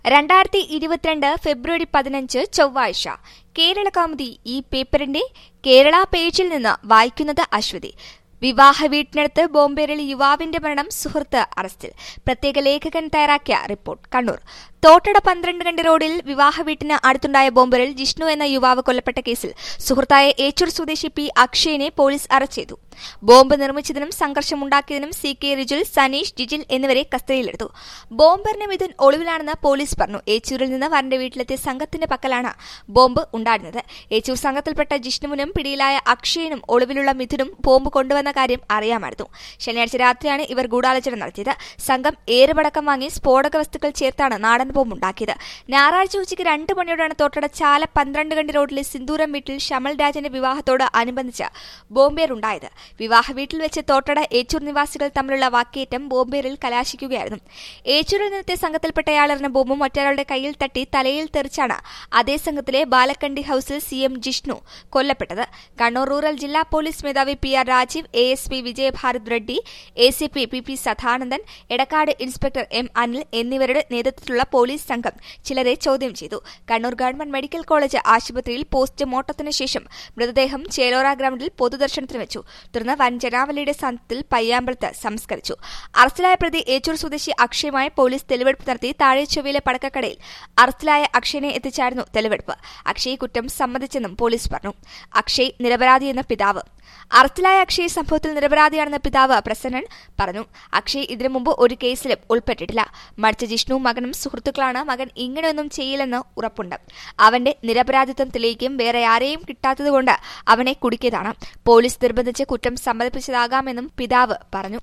രണ്ടായിരത്തി ഇരുപത്തിരണ്ട് ഫെബ്രുവരി പതിനഞ്ച് ചൊവ്വാഴ്ച കേരള കൗമുദി ഈ പേപ്പറിന്റെ കേരള പേജിൽ നിന്ന് വായിക്കുന്നത് അശ്വതി വിവാഹ വീട്ടിനടുത്ത് ബോംബേറിൽ യുവാവിന്റെ മരണം സുഹൃത്ത് അറസ്റ്റിൽ പ്രത്യേക ലേഖകൻ തയ്യാറാക്കിയ റിപ്പോർട്ട് കണ്ണൂർ തോട്ടട പന്ത്രണ്ട് കണ്ടി റോഡിൽ വിവാഹ വീട്ടിന് അടുത്തുണ്ടായ ബോംബറിൽ ജിഷ്ണു എന്ന യുവാവ് കൊല്ലപ്പെട്ട കേസിൽ സുഹൃത്തായ ഏച്ചൂർ സ്വദേശി പി അക്ഷയനെ പോലീസ് അറസ്റ്റ് ചെയ്തു ബോംബ് നിർമ്മിച്ചതിനും സംഘർഷമുണ്ടാക്കിയതിനും സി കെ റിജുൽ സനീഷ് ജിജിൽ എന്നിവരെ കസ്റ്റഡിയിലെടുത്തു ബോംബറിന് മിഥുൻ ഒളിവിലാണെന്ന് പോലീസ് പറഞ്ഞു ഏച്ചൂരിൽ നിന്ന് വരന്റെ വീട്ടിലെത്തിയ സംഘത്തിന്റെ പക്കലാണ് ബോംബ് ഉണ്ടായിരുന്നത് ഏച്ചൂർ സംഘത്തിൽപ്പെട്ട ജിഷ്ണുവിനും പിടിയിലായ അക്ഷയനും ഒളിവിലുള്ള മിഥുനും ബോംബ് കൊണ്ടുവന്ന കാര്യം അറിയാമായിരുന്നു ശനിയാഴ്ച രാത്രിയാണ് ഇവർ ഗൂഢാലോചന നടത്തിയത് സംഘം ഏറുപടക്കം വാങ്ങി സ്ഫോടക വസ്തുക്കൾ ചേർത്താണ് നാടൻ ബോംബ് ഉണ്ടാക്കിയത് ഞായറാഴ്ച ഉച്ചയ്ക്ക് രണ്ട് മണിയോടാണ് തോട്ടട ചാല പന്ത്രണ്ട് കണ്ടി റോഡിലെ സിന്ദൂരം വീട്ടിൽ ഷമൽ രാജന്റെ വിവാഹത്തോട് അനുബന്ധിച്ച് ബോംബേറുണ്ടായത് വിവാഹ വീട്ടിൽ വെച്ച് തോട്ടട ഏച്ചൂർ നിവാസികൾ തമ്മിലുള്ള വാക്കേറ്റം ബോംബേറിൽ കലാശിക്കുകയായിരുന്നു ഏച്ചൂരിൽ നിന്നെത്തിയ സംഘത്തിൽപ്പെട്ടയാളെറിഞ്ഞ ബോംബും മറ്റൊരാളുടെ കയ്യിൽ തട്ടി തലയിൽ തെറിച്ചാണ് അതേ സംഘത്തിലെ ബാലക്കണ്ടി ഹൌസിൽ സി എം ജിഷ്ണു കൊല്ലപ്പെട്ടത് കണ്ണൂർ റൂറൽ ജില്ലാ പോലീസ് മേധാവി P R Rajeev A S P Vijayabharath Reddy A C P P P Sadanandan Edakkad inspector M Anil എന്നിവരുടെ നേതൃത്വത്തിലുള്ള പോലീസ് സംഘം ചിലരെ ചോദ്യം ചെയ്തു കണ്ണൂർ ഗവൺമെന്റ് മെഡിക്കൽ കോളേജ് ആശുപത്രിയിൽ പോസ്റ്റ്മോർട്ടത്തിന് ശേഷം മൃതദേഹം ചേലോറ ഗ്രൌണ്ടിൽ പൊതുദർശനത്തിന് വെച്ചു തുടർന്ന് വൻ ജനാവലിയുടെ സാന്നിധ്യത്തിൽ പയ്യാമ്പലത്ത് സംസ്കരിച്ചു അറസ്റ്റിലായ പ്രതി ഏച്ചൂർ സ്വദേശി അക്ഷയമായി പോലീസ് തെളിവെടുപ്പ് നടത്തി താഴെ ചൊവ്വയിലെ പടക്കക്കടയിൽ അറസ്റ്റിലായ അക്ഷയനെ എത്തിച്ചായിരുന്നു തെളിവെടുപ്പ് അക്ഷയ് കുറ്റം സമ്മതിച്ചെന്നും പോലീസ് പറഞ്ഞു അക്ഷയ് നിരപരാധിയെന്ന പിതാവ് അറസ്റ്റിലായ അക്ഷയ് സംഭവത്തിൽ നിരപരാധിയാണെന്ന് പിതാവ് പ്രസന്നൻ പറഞ്ഞു അക്ഷയ് ഇതിനു മുമ്പ് ഒരു കേസിലും ഉൾപ്പെട്ടിട്ടില്ല മറിച്ച് ജിഷ്ണു മകനും സുഹൃത്തുക്കളാണ് മകൻ ഇങ്ങനെയൊന്നും ചെയ്യില്ലെന്ന് ഉറപ്പുണ്ട് അവന്റെ നിരപരാധിത്വം തെളിയിക്കും വേറെ ആരെയും കിട്ടാത്തതുകൊണ്ട് അവനെ കുടുക്കിയതാണ് പോലീസ് നിർബന്ധിച്ച് കുറ്റം സമ്മതിപ്പിച്ചതാകാമെന്നും പിതാവ് പറഞ്ഞു